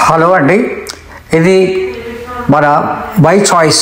hello అండి ఇది మన మై చాయిస్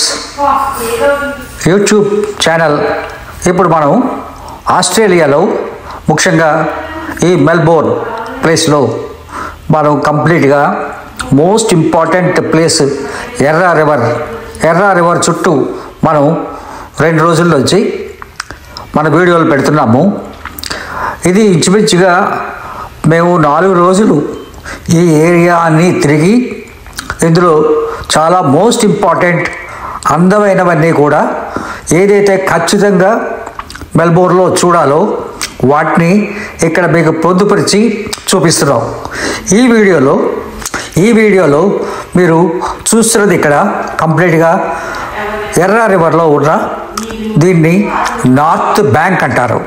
యూట్యూబ్ ఛానల్ ఇప్పుడు మనం ఆస్ట్రేలియాలో ముఖ్యంగా ఈ మెల్బోర్న్ ప్లేస్లో మనం కంప్లీట్గా most important place Yarra river Yarra river చుట్టూ మనం రెండు రోజుల నుంచి మన వీడియోలు పెడుతున్నాము ఇది ఇంచుమించుగా మేము నాలుగు రోజులు ఈ ఏరియాని తిరిగి ఇందులో చాలా మోస్ట్ ఇంపార్టెంట్ అందమైనవన్నీ కూడా ఏదైతే ఖచ్చితంగా మెల్బోర్న్లో చూడాలో వాటిని ఇక్కడ మీకు పొందుపరిచి చూపిస్తున్నాం ఈ వీడియోలో ఈ వీడియోలో మీరు చూస్తున్నది ఇక్కడ కంప్లీట్గా ఎర్ర రివర్లో ఉన్న దీన్ని నార్త్ బ్యాంక్ అంటారు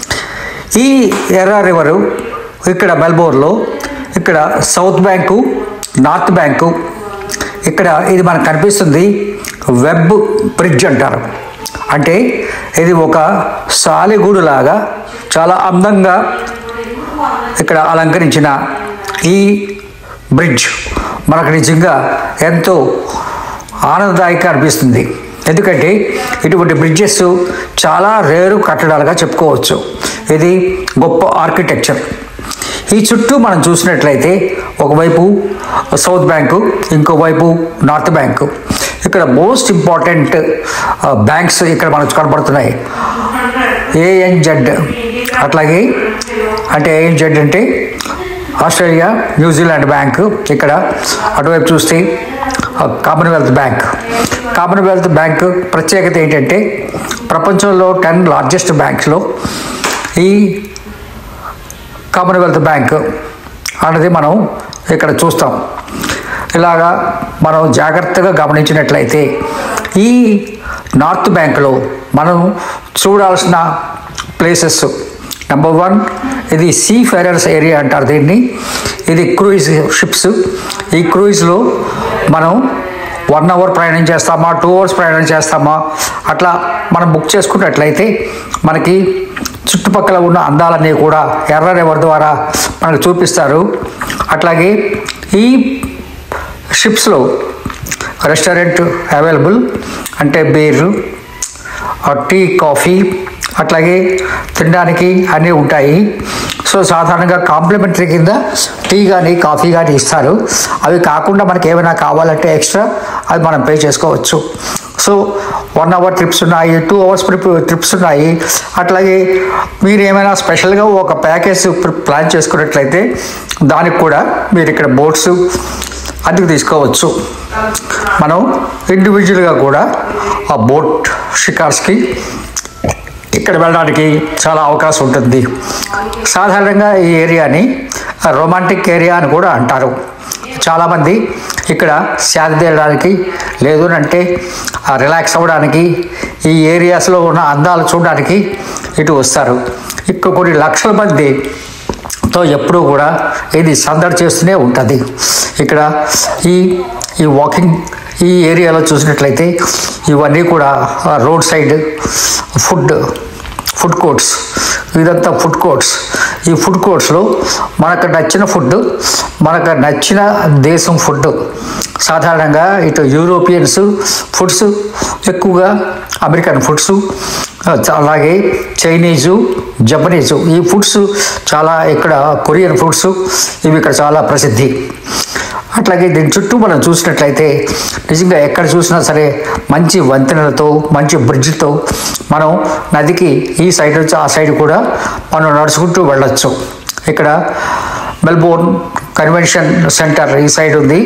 ఈ ఎర్ర రివరు ఇక్కడ మెల్బోర్న్లో ఇక్కడ సౌత్ బ్యాంకు నార్త్ బ్యాంకు ఇక్కడ ఇది మనకు కనిపిస్తుంది వెబ్ బ్రిడ్జ్ అంటారు అంటే ఇది ఒక సాలిగూడు లాగా చాలా అందంగా ఇక్కడ అలంకరించిన ఈ బ్రిడ్జ్ మనకు నిజంగా ఎంతో ఆనందదాయకంగా అనిపిస్తుంది ఎందుకంటే ఇటువంటి బ్రిడ్జెస్ చాలా రేరు కట్టడాలుగా చెప్పుకోవచ్చు ఇది గొప్ప ఆర్కిటెక్చర్ ఈ చుట్టూ మనం చూసినట్లయితే ఒకవైపు సౌత్ బ్యాంకు ఇంకోవైపు నార్త్ బ్యాంకు ఇక్కడ మోస్ట్ ఇంపార్టెంట్ బ్యాంక్స్ ఇక్కడ మనకు కనబడుతున్నాయి ఏఎన్జెడ్ అట్లాగే అంటే ఏఎన్జెడ్ అంటే ఆస్ట్రేలియా న్యూజిలాండ్ బ్యాంక్ ఇక్కడ అటువైపు చూస్తే కామన్వెల్త్ బ్యాంక్ కామన్వెల్త్ బ్యాంక్ ప్రత్యేకత ఏంటంటే ప్రపంచంలో టెన్ లార్జెస్ట్ బ్యాంక్స్లో ఈ కామన్వెల్త్ బ్యాంక్ అన్నది మనం ఇక్కడ చూస్తాం ఇలాగా మనం జాగ్రత్తగా గమనించినట్లయితే ఈ నార్త్ బ్యాంక్లో మనం చూడాల్సిన ప్లేసెస్ నెంబర్ వన్ ఇది సీ ఫెరర్స్ ఏరియా అంటారు దీన్ని ఇది క్రూయిజ్ షిప్స్ ఈ క్రూయిజ్లో మనం వన్ అవర్ ప్రయాణం చేస్తామా టూ అవర్స్ ప్రయాణం చేస్తామా అట్లా మనం బుక్ చేసుకున్నట్లయితే మనకి చుట్టుపక్కల ఉన్న అందాలన్నీ కూడా ఎర్ర రివర్ ద్వారా మనకు చూపిస్తారు అట్లాగే ఈ షిప్స్లో రెస్టారెంట్ అవైలబుల్ అంటే బీరు టీ కాఫీ అట్లాగే తినడానికి అన్నీ ఉంటాయి సో సాధారణంగా కాంప్లిమెంటరీ కింద టీ కానీ కాఫీ కానీ ఇస్తారు అవి కాకుండా మనకి ఏమైనా కావాలంటే ఎక్స్ట్రా అది మనం పే చేసుకోవచ్చు సో వన్ అవర్ ట్రిప్స్ ఉన్నాయి టూ అవర్స్ ట్రిప్స్ ఉన్నాయి అట్లాగే మీరు ఏమైనా స్పెషల్గా ఒక ప్యాకేజ్ ప్లాన్ చేసుకున్నట్లయితే దానికి కూడా మీరు ఇక్కడ బోట్స్ అద్దెకు తీసుకోవచ్చు మనం ఇండివిజువల్గా కూడా ఆ బోట్ షికార్స్కి ఇక్కడ వెళ్ళడానికి చాలా అవకాశం ఉంటుంది సాధారణంగా ఈ ఏరియాని రొమాంటిక్ ఏరియా అని కూడా అంటారు చాలామంది ఇక్కడ శాంతి తీయడానికి లేదు అంటే రిలాక్స్ అవ్వడానికి ఈ ఏరియాస్లో ఉన్న అందాలు చూడడానికి ఇటు వస్తారు ఇక్కడ కొన్ని లక్షల మంది తో ఎప్పుడూ కూడా ఇది సందడి చేస్తూనే ఉంటుంది ఇక్కడ ఈ ఈ వాకింగ్ ఈ ఏరియాలో చూసినట్లయితే ఇవన్నీ కూడా road side food food courts ఇదంతా ఫుడ్ కోర్ట్స్ ఈ ఫుడ్ కోర్ట్స్లో మనకు నచ్చిన ఫుడ్ మనకు నచ్చిన దేశం ఫుడ్ సాధారణంగా ఇటు యూరోపియన్స్ ఫుడ్స్ ఎక్కువగా అమెరికన్ ఫుడ్స్ అలాగే చైనీసు జపనీసు ఈ ఫుడ్స్ చాలా ఇక్కడ కొరియన్ ఫుడ్స్ ఇవి ఇక్కడ చాలా ప్రసిద్ధి అట్లాగే దీని చుట్టూ మనం చూసినట్లయితే నిజంగా ఎక్కడ చూసినా సరే మంచి వంతెనలతో మంచి బ్రిడ్జ్తో మనం నదికి ఈ సైడ్ నుంచి ఆ సైడ్ కూడా మనం నడుచుకుంటూ వెళ్ళొచ్చు ఇక్కడ మెల్బోర్న్ కన్వెన్షన్ సెంటర్ ఈ సైడ్ ఉంది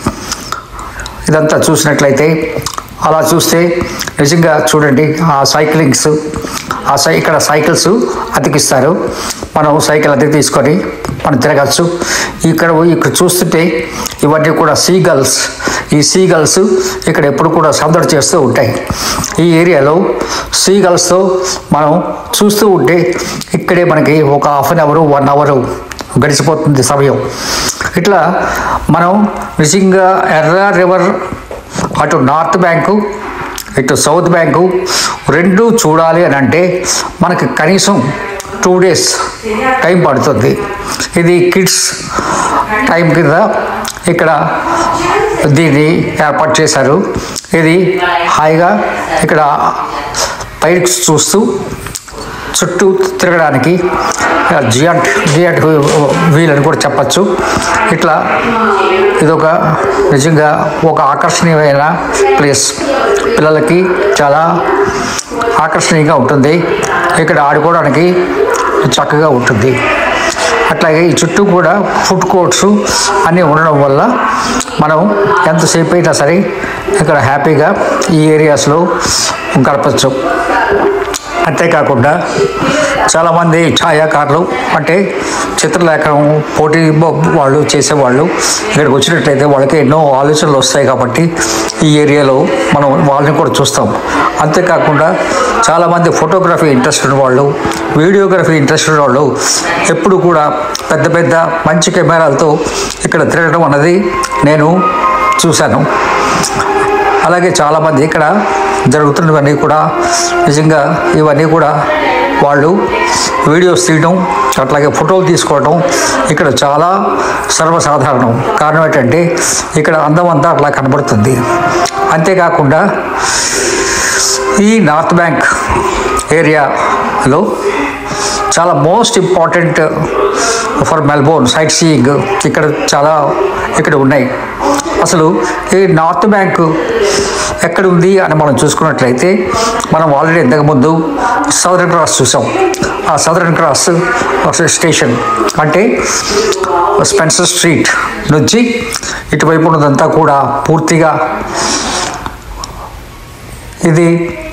ఇదంతా చూసినట్లయితే అలా చూస్తే నిజంగా చూడండి ఆ సైక్లింగ్స్ ఆ సై ఇక్కడ సైకిల్స్ అతికిస్తారు మనం సైకిల్ అతికి తీసుకొని మనం తిరగచ్చు ఇక్కడ ఇక్కడ చూస్తుంటే ఇవన్నీ కూడా సీగల్స్ ఈ సీగల్స్ ఇక్కడ ఎప్పుడు కూడా సందడి చేస్తూ ఉంటాయి ఈ ఏరియాలో సీగల్స్తో మనం చూస్తూ ఉంటే ఇక్కడే మనకి ఒక half an hour one hour గడిచిపోతుంది సమయం ఇట్లా మనం నిజంగా ఎర్ర రివర్ అటు నార్త్ బ్యాంకు ఇటు సౌత్ బ్యాంకు రెండు చూడాలి అని అంటే మనకి కనీసం టూ డేస్ టైం పడుతుంది ఇది కిడ్స్ టైం కింద ఇక్కడ దీన్ని ఏర్పాటు చేశారు ఇది హాయిగా ఇక్కడ పైకి చూస్తూ చుట్టూ తిరగడానికి జియంట్ జియంట్ వీల్ అని కూడా చెప్పచ్చు ఇట్లా ఇదొక నిజంగా ఒక ఆకర్షణీయమైన ప్లేస్ పిల్లలకి చాలా ఆకర్షణీయంగా ఉంటుంది ఇక్కడ ఆడుకోవడానికి చక్కగా ఉంటుంది అట్లాగే ఈ చుట్టూ కూడా ఫుడ్ కోర్ట్స్ అన్నీ ఉండడం వల్ల మనం ఎంతసేపు అయినా సరే ఇక్కడ హ్యాపీగా ఈ ఏరియాస్లో గడపచ్చు అంతేకాకుండా చాలామంది ఛాయాకారులు అంటే చిత్రలేఖనం పోటీ బ- వాళ్ళు చేసేవాళ్ళు ఇక్కడికి వచ్చినట్లయితే వాళ్ళకి ఎన్నో ఆలోచనలు వస్తాయి కాబట్టి ఈ ఏరియాలో మనం వాళ్ళని కూడా చూస్తాం అంతేకాకుండా చాలామంది ఫోటోగ్రఫీ ఇంట్రెస్ట్ ఉన్న వాళ్ళు వీడియోగ్రఫీ ఇంట్రెస్ట్ ఉన్న వాళ్ళు ఎప్పుడు కూడా పెద్ద పెద్ద మంచి కెమెరాలతో ఇక్కడ తిరగడం అన్నది నేను చూశాను అలాగే చాలామంది ఇక్కడ జరుగుతున్నవన్నీ కూడా నిజంగా ఇవన్నీ కూడా వాళ్ళు వీడియోస్ తీయడం అట్లాగే ఫోటోలు తీసుకోవడం ఇక్కడ చాలా సర్వసాధారణం కారణం ఏంటంటే ఇక్కడ అందం అంతా అట్లా కనబడుతుంది అంతేకాకుండా ఈ నార్త్ బ్యాంక్ ఏరియాలో చాలా most important for Melbourne sightseeing ఇక్కడ చాలా ఇక్కడ ఉన్నాయి అసలు ఈ నార్త్ బ్యాంక్ ఎక్కడ ఉంది అని మనం చూసుకున్నట్లయితే మనం ఆల్రెడీ ఇంతకుముందు సదరన్ క్రాస్ చూసాం ఆ సదరన్ క్రాస్ స్టేషన్ అంటే స్పెన్సర్ స్ట్రీట్ నుంచి ఇటువైపు ఉన్నదంతా కూడా పూర్తిగా ఇది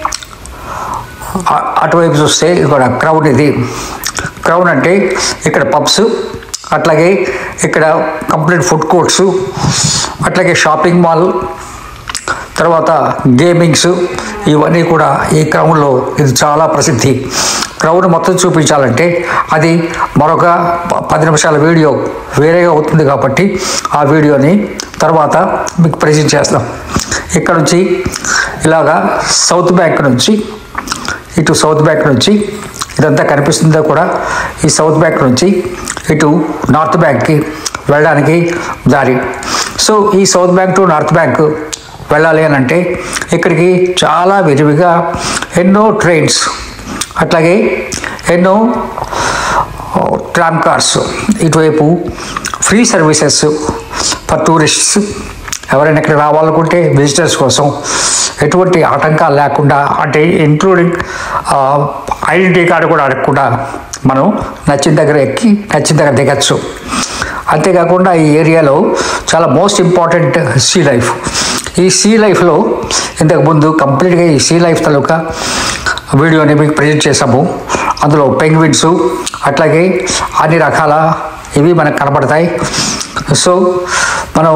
అ- అటువైపు చూస్తే ఇక్కడ క్రౌడ్ ఇది క్రౌడ్ అంటే ఇక్కడ పబ్స్ అట్లాగే ఇక్కడ కంప్లీట్ ఫుడ్ కోర్ట్స్ అట్లాగే షాపింగ్ మాల్ తర్వాత గేమింగ్స్ ఇవన్నీ కూడా ఈ క్రౌడ్లో ఇది చాలా ప్రసిద్ధి క్రౌడ్ మొత్తం చూపించాలంటే అది మరొక ప- పది నిమిషాల వీడియో వేరేగా అవుతుంది కాబట్టి ఆ వీడియోని తర్వాత మీకు ప్రజెంట్ చేస్తాం ఇక్కడ నుంచి ఇలాగా సౌత్ బ్యాంక్ నుంచి ఇటు సౌత్ బ్యాంక్ నుంచి ఇదంతా కనిపిస్తుందో కూడా ఈ సౌత్ బ్యాంక్ నుంచి ఇటు నార్త్ బ్యాంక్కి వెళ్ళడానికి దారి సో ఈ south bank to north bank వెళ్ళాలి అని అంటే ఇక్కడికి చాలా విరివిగా ఎన్నో ట్రైన్స్ అట్లాగే ఎన్నో ట్రామ్ కార్స్ ఇటువైపు ఫ్రీ సర్వీసెస్ ఫర్ టూరిస్ట్స్ ఎవరైనా ఇక్కడ రావాలనుకుంటే విజిటర్స్ కోసం ఎటువంటి ఆటంకాలు లేకుండా అంటే ఇంక్లూడింగ్ ఐడెంటిటీ కార్డు కూడా అడగకుండా మనం నచ్చిన దగ్గర ఎక్కి నచ్చిన దగ్గర దిగచ్చు అంతేకాకుండా ఈ ఏరియాలో చాలా మోస్ట్ ఇంపార్టెంట్ సీ లైఫ్ ఈ సీ లైఫ్లో ఇంతకుముందు కంప్లీట్గా ఈ సీ లైఫ్ తాలూకా వీడియోని మీకు ప్రజెంట్ చేసాము అందులో పెంగ్విన్స్ అట్లాగే అన్ని రకాల ఇవి మనకు కనబడతాయి సో మనం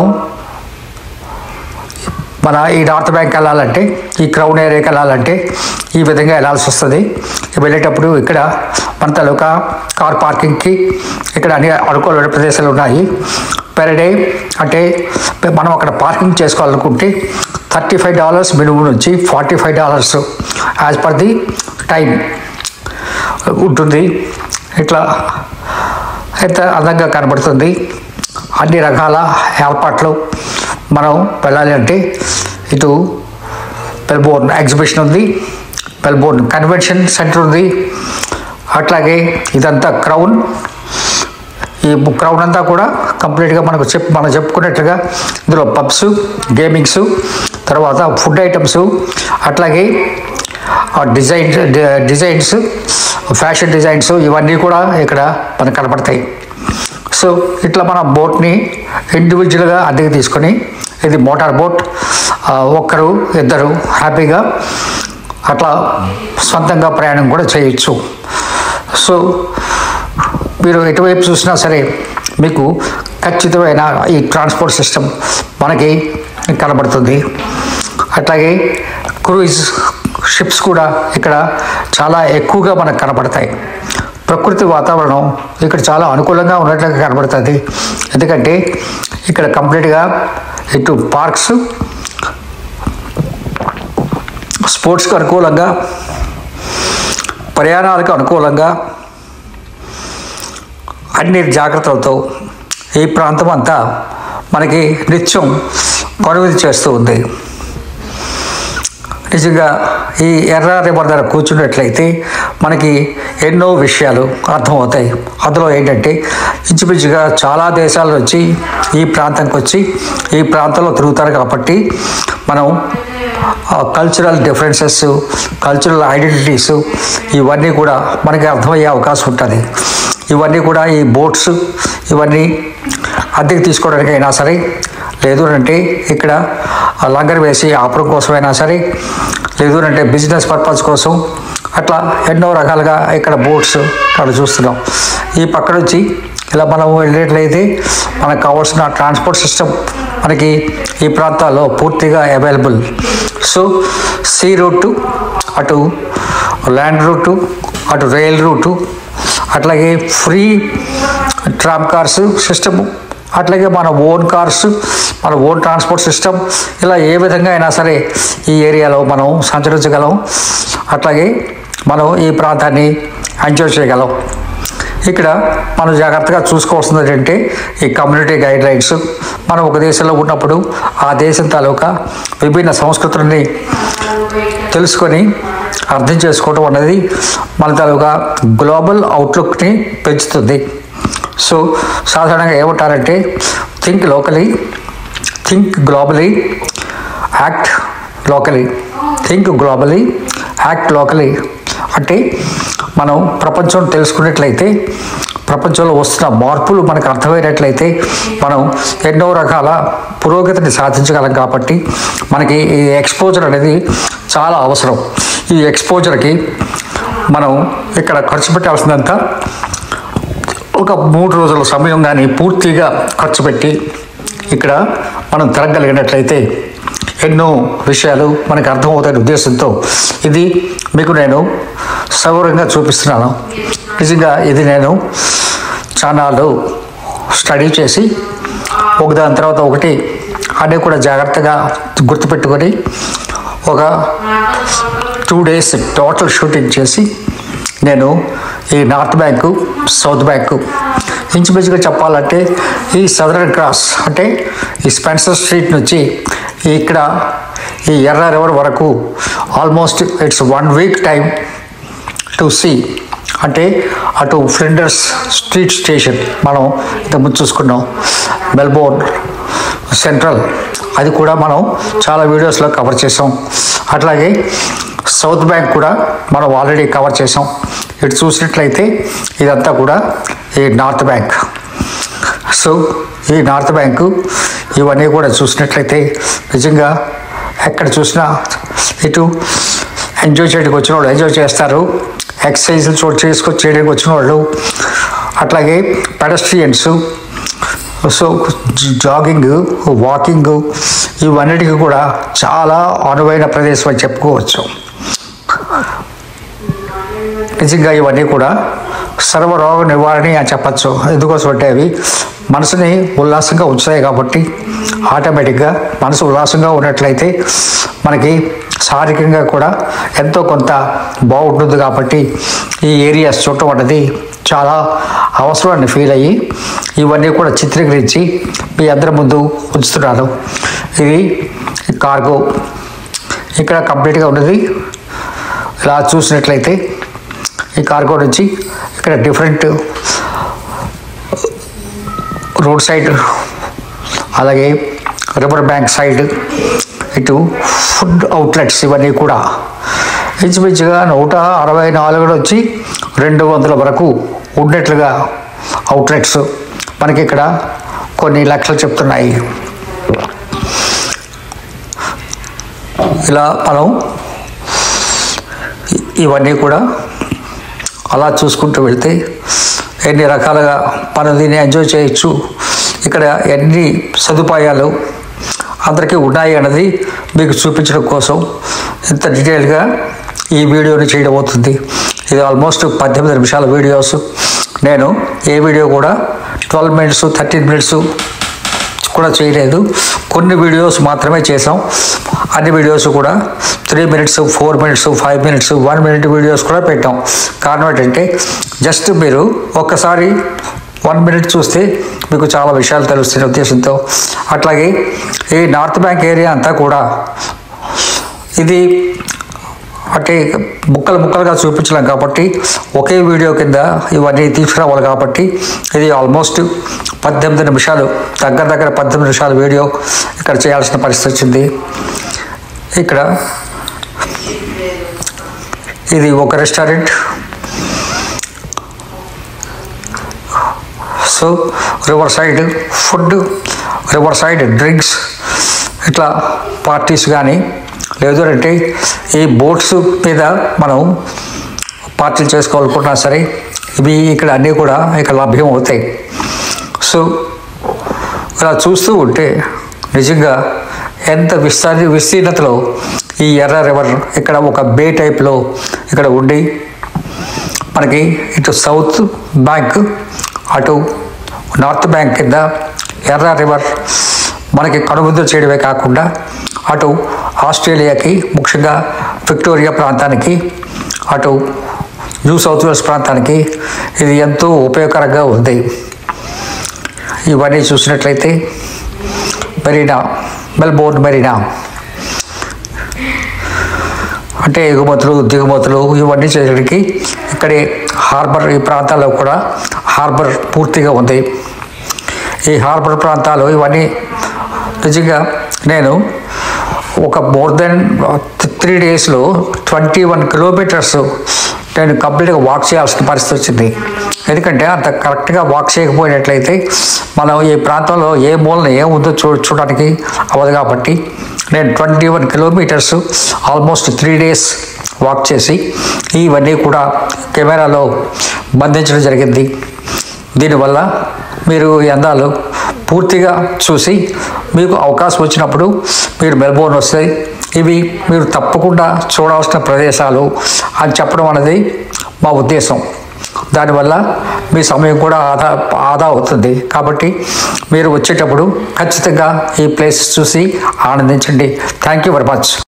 మన ఈ నార్త్ బ్యాంక్ వెళ్ళాలంటే ఈ క్రౌన్ ఏరియాకి వెళ్ళాలంటే ఈ విధంగా వెళ్ళాల్సి వస్తుంది వెళ్ళేటప్పుడు ఇక్కడ మన తాలూకా కార్ పార్కింగ్కి ఇక్కడ అన్ని అనుకూలమైన ప్రదేశాలు ఉన్నాయి పెర్ డే అంటే మనం అక్కడ పార్కింగ్ చేసుకోవాలనుకుంటే థర్టీ ఫైవ్ డాలర్స్ మినిమం నుంచి forty five dollars as per the time ఉంటుంది ఇట్లా ఎంత అందంగా కనబడుతుంది అన్ని రకాల ఏర్పాట్లు మనం వెళ్ళాలి అంటే ఇటు మెల్బోర్న్ ఎగ్జిబిషన్ ఉంది మెల్బోర్న్ కన్వెన్షన్ సెంటర్ ఉంది అట్లాగే ఇదంతా క్రౌన్ ఈ క్రౌన్ అంతా కూడా కంప్లీట్గా మనకు చెప్ మనం చెప్పుకున్నట్టుగా ఇందులో పబ్స్ గేమింగ్స్ తర్వాత ఫుడ్ ఐటమ్స్ అట్లాగే డిజైన్స్ డిజైన్స్ ఫ్యాషన్ డిజైన్స్ ఇవన్నీ కూడా ఇక్కడ మనకు కనపడతాయి సో ఇట్లా మన బోట్ని ఇండివిజువల్గా అద్దెకి తీసుకొని ఇది మోటార్ బోట్ ఆ, ఒక్కరు ఇద్దరు హ్యాపీగా అట్లా సొంతంగా ప్రయాణం కూడా చేయొచ్చు సో మీరు ఎటువైపు చూసినా సరే మీకు ఖచ్చితమైన ఈ ట్రాన్స్పోర్ట్ సిస్టమ్ మనకి కనబడుతుంది అట్లాగే క్రూయిజ్ షిప్స్ కూడా ఇక్కడ చాలా ఎక్కువగా మనకు కనబడతాయి ప్రకృతి వాతావరణం ఇక్కడ చాలా అనుకూలంగా ఉన్నట్లుగా కనబడుతుంది ఎందుకంటే ఇక్కడ కంప్లీట్గా ఇటు పార్క్స్ స్పోర్ట్స్కి అనుకూలంగా ప్రయాణాలకు అనుకూలంగా అన్ని జాగ్రత్తలతో ఈ ప్రాంతం అంతా మనకి నిత్యం కొనుగోలు చేస్తూ ఉంది నిజంగా ఈ ఎర్ర రివర్ దగ్గర కూర్చున్నట్లయితే మనకి ఎన్నో విషయాలు అర్థమవుతాయి అందులో ఏంటంటే ఇంచుమించుగా చాలా దేశాల నుంచి ఈ ప్రాంతంకి వచ్చి ఈ ప్రాంతంలో తిరుగుతారు కాబట్టి మనం కల్చరల్ డిఫరెన్సెస్ కల్చరల్ ఐడెంటిటీస్ ఇవన్నీ కూడా మనకి అర్థమయ్యే అవకాశం ఉంటుంది ఇవన్నీ కూడా ఈ బోట్స్ ఇవన్నీ అద్దెకి తీసుకోవడానికైనా సరే లేదు అంటే ఇక్కడ లంగర్ వేసి ఆపడం కోసమైనా సరే లేదు అంటే బిజినెస్ పర్పస్ కోసం అట్లా ఎన్నో రకాలుగా ఇక్కడ బోట్స్ ఇక్కడ చూస్తున్నాం ఈ పక్క నుంచి ఇలా మనం వెళ్ళినట్లయితే మనకు కావాల్సిన ట్రాన్స్పోర్ట్ సిస్టమ్ మనకి ఈ ప్రాంతాల్లో పూర్తిగా అవైలబుల్ సో సీ రూటు అటు ల్యాండ్ రూటు అటు రైల్ రూటు అట్లాగే ఫ్రీ ట్రామ్ కార్స్ సిస్టమ్ అట్లాగే మన ఓన్ కార్స్ మన ఓన్ ట్రాన్స్పోర్ట్ సిస్టమ్ ఇలా ఏ విధంగా అయినా సరే ఈ ఏరియాలో మనం సంచరించగలం అట్లాగే మనం ఈ ప్రాంతాన్ని ఎంజాయ్ చేయగలం ఇక్కడ మనం జాగ్రత్తగా చూసుకోవాల్సింది ఏంటంటే ఈ కమ్యూనిటీ గైడ్ లైన్స్ మనం ఒక దేశంలో ఉన్నప్పుడు ఆ దేశం తాలూకా విభిన్న సంస్కృతులని తెలుసుకొని అర్థం చేసుకోవడం అనేది మన తాలూకా గ్లోబల్ అవుట్లుక్ని పెంచుతుంది సో సాధారణంగా ఏమంటారంటే think locally think globally act locally think globally act locally అంటే మనం ప్రపంచం తెలుసుకున్నట్లయితే ప్రపంచంలో వస్తున్న మార్పులు మనకు అర్థమైనట్లయితే మనం ఎన్నో రకాల పురోగతిని సాధించగలం కాబట్టి మనకి ఈ ఎక్స్పోజర్ అనేది చాలా అవసరం ఈ ఎక్స్పోజర్కి మనం ఇక్కడ ఖర్చు పెట్టాల్సిందంతా ఒక మూడు రోజుల సమయం కానీ పూర్తిగా ఖర్చు పెట్టి ఇక్కడ మనం తిరగలిగినట్లయితే ఎన్నో విషయాలు మనకు అర్థమవుతాయి ఉద్దేశంతో ఇది మీకు నేను సౌరంగా చూపిస్తున్నాను నిజంగా ఇది నేను చానాలు స్టడీ చేసి ఒకదాని తర్వాత ఒకటి అన్నీ కూడా జాగ్రత్తగా గుర్తుపెట్టుకొని ఒక టూ డేస్ టోటల్ షూటింగ్ చేసి నేను ఈ నార్త్ బ్యాంకు సౌత్ బ్యాంకు ఇంచుమించుగా చెప్పాలంటే ఈ సదరన్ క్రాస్ అంటే ఈ స్పెన్సర్ స్ట్రీట్ నుంచి ఇక్కడ ఈ ఎర్ర రివర్ వరకు almost it's one week time to see అంటే అటు ఫ్లిండర్స్ స్ట్రీట్ స్టేషన్ మనం ఇంతకుముందు చూసుకున్నాం మెల్బోర్న్ సెంట్రల్ అది కూడా మనం చాలా వీడియోస్లో కవర్ చేసాం అట్లాగే సౌత్ బ్యాంక్ కూడా మనం ఆల్రెడీ కవర్ చేసాం ఇటు చూసినట్లయితే ఇదంతా కూడా ఈ నార్త్ బ్యాంక్ సో ఈ నార్త్ బ్యాంకు ఇవన్నీ కూడా చూసినట్లయితే నిజంగా ఎక్కడ చూసినా ఇటు ఎంజాయ్ చేయడానికి వచ్చిన వాళ్ళు ఎంజాయ్ చేస్తారు ఎక్సర్సైజులు చోటు చేసుకొని చేయడానికి వచ్చిన వాళ్ళు అట్లాగే పెడస్ట్రియన్స్ సో జాగింగ్ వాకింగ్ ఇవన్నిటికీ కూడా చాలా అనువైన ప్రదేశం అని చెప్పుకోవచ్చు నిజంగా ఇవన్నీ కూడా సర్వరోగ నివారణ అని చెప్పచ్చు ఎందుకోసం అంటే అవి మనసుని ఉల్లాసంగా ఉంచుతాయి కాబట్టి ఆటోమేటిక్గా మనసు ఉల్లాసంగా ఉన్నట్లయితే మనకి శారీరకంగా కూడా ఎంతో కొంత బాగుంటుంది కాబట్టి ఈ ఏరియాస్ చూడటం అనేది చాలా అవసరాన్ని ఫీల్ అయ్యి ఇవన్నీ కూడా చిత్రీకరించి మీ అందరి ముందు ఉంచుతున్నాను ఇది కార్గో ఇక్కడ కంప్లీట్గా ఉన్నది ఇలా చూసినట్లయితే ఈ కార్గో నుంచి ఇక్కడ డిఫరెంట్ రోడ్ సైడ్ అలాగే రివర్ బ్యాంక్ సైడ్ ఇటు ఫుడ్ అవుట్లెట్స్ ఇవన్నీ కూడా ఇంచుమించుగా నూట అరవై నాలుగు నుంచి రెండు వందల వరకు ఉన్నట్లుగా అవుట్లెట్స్ మనకి ఇక్కడ కొన్ని లక్షలు చెప్తున్నాయి ఇలా మనం ఇ- ఇవన్నీ కూడా అలా చూసుకుంటూ వెళ్తే ఎన్ని రకాలుగా మనం దీన్ని ఎంజాయ్ చేయొచ్చు ఇక్కడ ఎన్ని సదుపాయాలు అందరికీ ఉన్నాయి అన్నది మీకు చూపించడం కోసం ఇంత డీటెయిల్గా ఈ వీడియోని చేయడం అవుతుంది ఇది ఆల్మోస్ట్ పద్దెనిమిది నిమిషాల వీడియోస్ నేను ఏ వీడియో కూడా ట్వెల్వ్ మినిట్స్ థర్టీన్ మినిట్స్ కూడా చేయలేదు కొన్ని వీడియోస్ మాత్రమే చేసాం అన్ని వీడియోస్ కూడా three minutes four minutes five minutes one minute videos కూడా పెట్టాం కారణం ఏంటంటే జస్ట్ మీరు ఒక్కసారి వన్ మినిట్ చూస్తే మీకు చాలా విషయాలు తెలుస్తున్న ఉద్దేశంతో అట్లాగే ఈ నార్త్ బ్యాంక్ ఏరియా అంతా కూడా ఇది అంటే ముక్కలు ముక్కలుగా చూపించలేం కాబట్టి ఒకే వీడియో కింద ఇవన్నీ తీసుకురావాలి కాబట్టి ఇది ఆల్మోస్ట్ పద్దెనిమిది నిమిషాలు దగ్గర దగ్గర పద్దెనిమిది నిమిషాల వీడియో ఇక్కడ చేయాల్సిన పరిస్థితి వచ్చింది ఇక్కడ ఇది ఒక restaurant so river side food river side drinks ఇట్లా పార్టీస్ కానీ లేదు అంటే ఈ బోట్స్ మీద మనం పార్టీలు చేసుకోవాలనుకుంటున్నా సరే ఇవి ఇక్కడ అన్నీ కూడా ఇక్కడ లభ్యం అవుతాయి సో ఇలా చూస్తూ ఉంటే నిజంగా ఎంత విస్తారి విస్తీర్ణతలో ఈ ఎర్ర రివర్ ఇక్కడ ఒక బే టైప్లో ఇక్కడ ఉండి మనకి ఇటు సౌత్ బ్యాంక్ అటు నార్త్ బ్యాంక్ కింద ఎర్ర రివర్ మనకి కనుబుద్ధులు చేయడమే కాకుండా అటు ఆస్ట్రేలియాకి ముఖ్యంగా విక్టోరియా ప్రాంతానికి అటు న్యూ సౌత్ వేల్స్ ప్రాంతానికి ఇది ఎంతో ఉపయోగకరంగా ఉంది ఇవన్నీ చూసినట్లయితే మెరీనా మెల్బోర్న్ మెరీనా అంటే ఎగుమతులు దిగుమతులు ఇవన్నీ చేయడానికి ఇక్కడే హార్బర్ ఈ ప్రాంతాల్లో కూడా హార్బర్ పూర్తిగా ఉంది ఈ హార్బర్ ప్రాంతాలు ఇవన్నీ నిజంగా నేను ఒక మోర్ దెన్ త్రీ డేస్లో ట్వంటీ వన్ కిలోమీటర్స్ నేను కంప్లీట్గా వాక్ చేయాల్సిన పరిస్థితి వచ్చింది ఎందుకంటే అంత కరెక్ట్గా వాక్ చేయకపోయినట్లయితే మనం ఈ ప్రాంతంలో ఏ మూలన ఏముందో చూ చూడడానికి అవ్వదు కాబట్టి నేను twenty one kilometres almost three days walk చేసి ఇవన్నీ కూడా కెమెరాలో బంధించడం జరిగింది దీనివల్ల మీరు ఈ అందాలు పూర్తిగా చూసి మీకు అవకాశం వచ్చినప్పుడు మీరు మెల్బోర్న్ వస్తాయి ఇవి మీరు తప్పకుండా చూడాల్సిన ప్రదేశాలు అని చెప్పడం అనేది మా ఉద్దేశం దానివల్ల మీ సమయం కూడా ఆదా ఆదా అవుతుంది కాబట్టి మీరు వచ్చేటప్పుడు ఖచ్చితంగా ఈ ప్లేసెస్ చూసి ఆనందించండి థ్యాంక్ యూ వెరీ మచ్